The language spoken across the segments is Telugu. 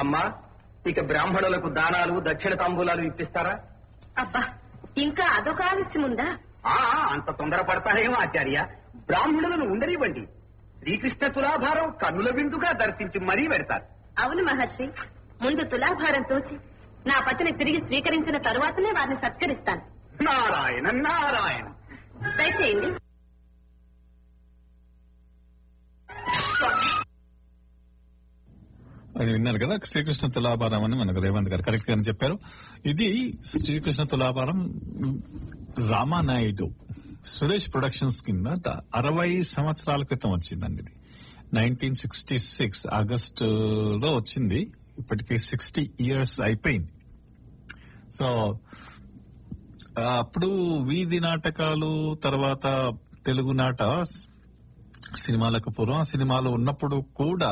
అమ్మా ఇక బ్రాహ్మణులకు దానాలు దక్షిణ తాంబూలాలు ఇప్పిస్తారా అబ్బా ఇంకా అదొక ఆలస్యం ఉందా ఆ అంత తొందరపడతారేమో ఆచార్య బ్రాహ్మణులను ఉండనివ్వండి శ్రీకృష్ణ తులాభారం కన్నుల విందుగా దర్శించి మరీ పెడతారు అవును మహర్షి ముందు తులాభారం తోచి నా పతిని తిరిగి స్వీకరించిన తరువాతనే వారిని సత్కరిస్తాను నారాయణ నారాయణ దయచేయండి అది విన్నారు కదా శ్రీకృష్ణ తులాభారం అని మనకు రేవంత్ గారు కరెక్ట్ గానే చెప్పారు ఇది శ్రీకృష్ణ తులాభారం రామానాయుడు సురేష్ ప్రొడక్షన్స్ కింద ద- అరవై సంవత్సరాల క్రితం వచ్చిందండి ఇది నైన్టీన్ సిక్స్టీ సిక్స్ ఆగస్టు లో వచ్చింది ఇప్పటికి సిక్స్టీ ఇయర్స్ అయిపోయింది సో ఆ, అప్పుడు వీధి నాటకాలు తర్వాత తెలుగు నాట సినిమాలకు పూర్వం ఆ సినిమాలు ఉన్నప్పుడు కూడా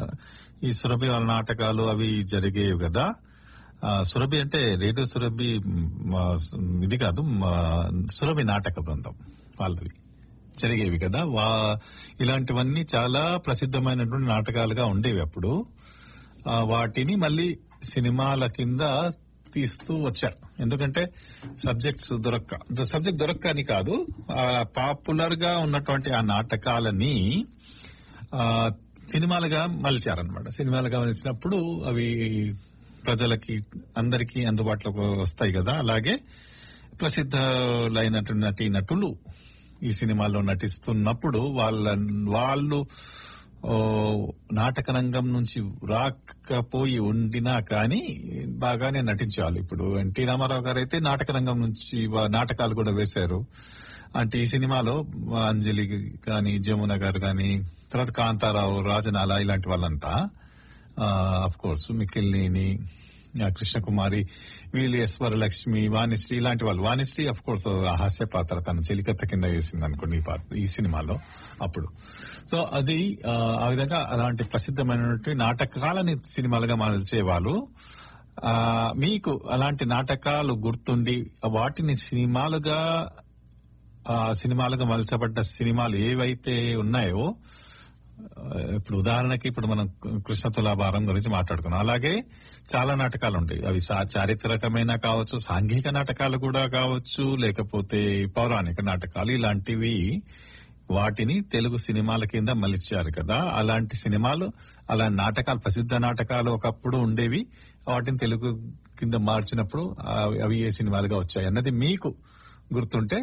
ఈ సురభి వాళ్ళ నాటకాలు అవి జరిగేవి కదా ఆ, సురభి అంటే రేడియో సురభి మ్, ఆ, ఇది కాదు మా సురభి నాటక బృందం వాళ్ళవి జరిగేవి కదా వా ఇలాంటివన్నీ చాలా ప్రసిద్ధమైనటువంటి నాటకాలుగా ఉండేవి అప్పుడు ఆ, వాటిని మళ్ళీ సినిమాల కింద తీస్తూ వచ్చారు ఎందుకంటే సబ్జెక్ట్స్ దొరక్క సబ్జెక్ట్ దొరక్క అని కాదు పాపులర్ గా ఉన్నటువంటి ఆ నాటకాలని ఆ, సినిమాలుగా మలిచారనమాట సినిమాలుగా మలిచినప్పుడు అవి ప్రజలకి అందరికీ అందుబాటులోకి వస్తాయి కదా అలాగే ప్రసిద్ధులైనటువంటి నటీ నటులు ఈ సినిమాలో నటిస్తున్నప్పుడు వాళ్ళ వాళ్ళు ఓ, నాటక రంగం నుంచి రాకపోయి ఉండినా కానీ బాగానే నటించాలి ఇప్పుడు ఎన్టీ రామారావు గారు అయితే నాటక రంగం నుంచి వా- నాటకాలు కూడా వేశారు అంటే ఈ సినిమాలో అంజలి కానీ జమున గారు కానీ తర్వాత కాంతారావు రాజనాల ఇలాంటి వాళ్ళంతా అఫ్ కోర్స్ మిక్కిలిని కృష్ణకుమారి వీళ్ళు ఎస్వర లక్ష్మి వాణిశ్రీ ఇలాంటి వాళ్ళు వాణిశ్రీ అఫ్ కోర్స్ హాస్య పాత్ర తన చెలికత్త కింద వేసింది అనుకోండి ఈ పాత్ర ఈ సినిమాలో అప్పుడు సో అది ఆ, ఆ విధంగా అలాంటి ప్రసిద్ధమైనటువంటి నాటకాలని సినిమాలుగా మలిచేవాళ్ళు ఆ, మీకు అలాంటి నాటకాలు గుర్తుండి వాటిని సినిమాలుగా ఆ, సినిమాలుగా మలచబడ్డ సినిమాలు ఏవైతే ఉన్నాయో ఆ, ఇప్పుడు ఉదాహరణకి ఇప్పుడు మనం కృష్ణ తులాభారం గురించి మాట్లాడుకున్నాం అలాగే చాలా నాటకాలు ఉంటాయి అవి సా- చారిత్రకమైన కావచ్చు సాంఘిక నాటకాలు కూడా కావచ్చు లేకపోతే పౌరాణిక నాటకాలు ఇలాంటివి వాటిని తెలుగు సినిమాల కింద మలిచారు కదా అలాంటి సినిమాలు అలాంటి నాటకాలు ప్రసిద్ధ నాటకాలు ఒకప్పుడు ఉండేవి వాటిని తెలుగు కింద మార్చినప్పుడు అవి- అవి ఏ సినిమాలుగా వచ్చాయి అన్నది మీకు గుర్తుంటే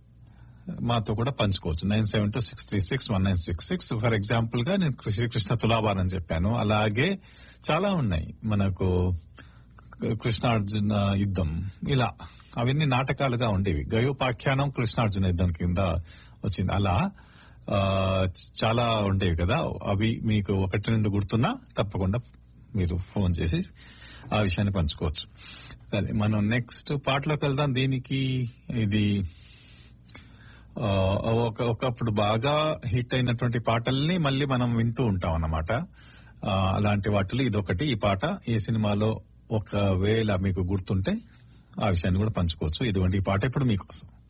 మాతో కూడా పంచుకోవచ్చు nine seven two six three six one nine six six for example గా నేను శ్రీకృష్ణ తులాభారం చెప్పాను అలాగే చాలా ఉన్నాయి మనకు కృష్ణార్జున యుద్ధం ఇలా అవన్నీ నాటకాలుగా ఉండేవి గయోపాఖ్యానం కృష్ణార్జున యుద్ధం కింద వచ్చింది అలా ఆ, చాలా ఉండేవి కదా అవి మీకు ఒకటి రెండు గుర్తున్నా తప్పకుండా మీరు ఫోన్ చేసి ఆ విషయాన్ని పంచుకోవచ్చు సరే మనం నెక్స్ట్ పాటలోకి వెళ్దాం దీనికి ఇది ఆ, ఒక ఒకప్పుడు బాగా హిట్ అయినటువంటి పాటల్ని మళ్ళీ మనం వింటూ ఉంటాం అన్నమాట ఆ, అలాంటి వాటిలో ఇదొకటి ఈ పాట ఈ సినిమాలో ఒకవేళ మీకు గుర్తుంటే ఆ విషయాన్ని కూడా పంచుకోవచ్చు ఇదిగోండి ఈ పాట ఇప్పుడు మీకోసం